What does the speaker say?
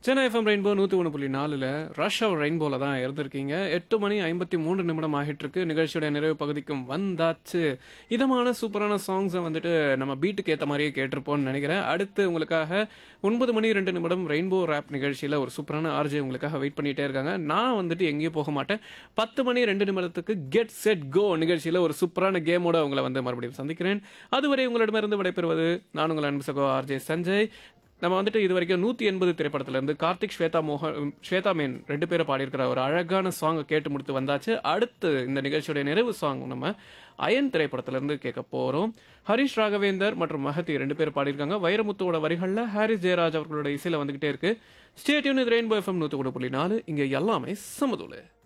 Chennai FM rainbow நூற்றி ஒன்று புள்ளி நாலில் ரஷ் அவர் ரெயின்போவில் தான் இருந்திருக்கீங்க எட்டு மணி ஐம்பத்தி மூன்று நிமிடம் ஆகிட்டு இருக்கு நிகழ்ச்சியோட நிறைவு பகுதிக்கும் வந்தாச்சு இதமான சூப்பரான சாங்ஸை வந்துட்டு நம்ம பீட்டுக்கு ஏற்ற மாதிரியே கேட்டிருப்போம்னு நினைக்கிறேன் அடுத்து உங்களுக்காக ஒன்பது மணி ரெண்டு நிமிடம் ரெயின்போ ரேப் நிகழ்ச்சியில் ஒரு சூப்பரான ஆர்ஜே உங்களுக்காக வெயிட் பண்ணிகிட்டே இருக்காங்க நான் வந்துட்டு எங்கேயும் போக மாட்டேன் பத்து மணி ரெண்டு நிமிடத்துக்கு கெட் செட் கோ நிகழ்ச்சியில் ஒரு சூப்பரான கேமோட உங்களை வந்து மறுபடியும் சந்திக்கிறேன் அதுவரை உங்களிடமிருந்து விடைபெறுவது நான் உங்கள் அன்பு சகோ ஆர்ஜே சஞ்சய் நம்ம வந்துட்டு இது வரைக்கும் நூற்றி எண்பது திரைப்படத்திலேருந்து கார்த்திக் ஸ்வேதா மோகன் ஸ்வேதா மேன் ரெண்டு பேரும் பாடியிருக்கிற ஒரு அழகான சாங்கை கேட்டு முடித்து வந்தாச்சு அடுத்து இந்த நிகழ்ச்சியோட நிறைவு சாங் நம்ம அயன் திரைப்படத்திலேருந்து கேட்க போகிறோம் ஹரிஷ் ராகவேந்தர் மற்றும் மஹதி ரெண்டு பேரும் பாடியிருக்காங்க வைரமுத்துவோட வரிகளில் ஹாரிஸ் ஜெயராஜ் அவர்களோட இசையில் வந்துகிட்டே இருக்கு ஸ்டேட்யூன் இது ரெயின்போ எஃப்எம் நூற்றி புள்ளி நாலு இங்கே எல்லாமே சமதுல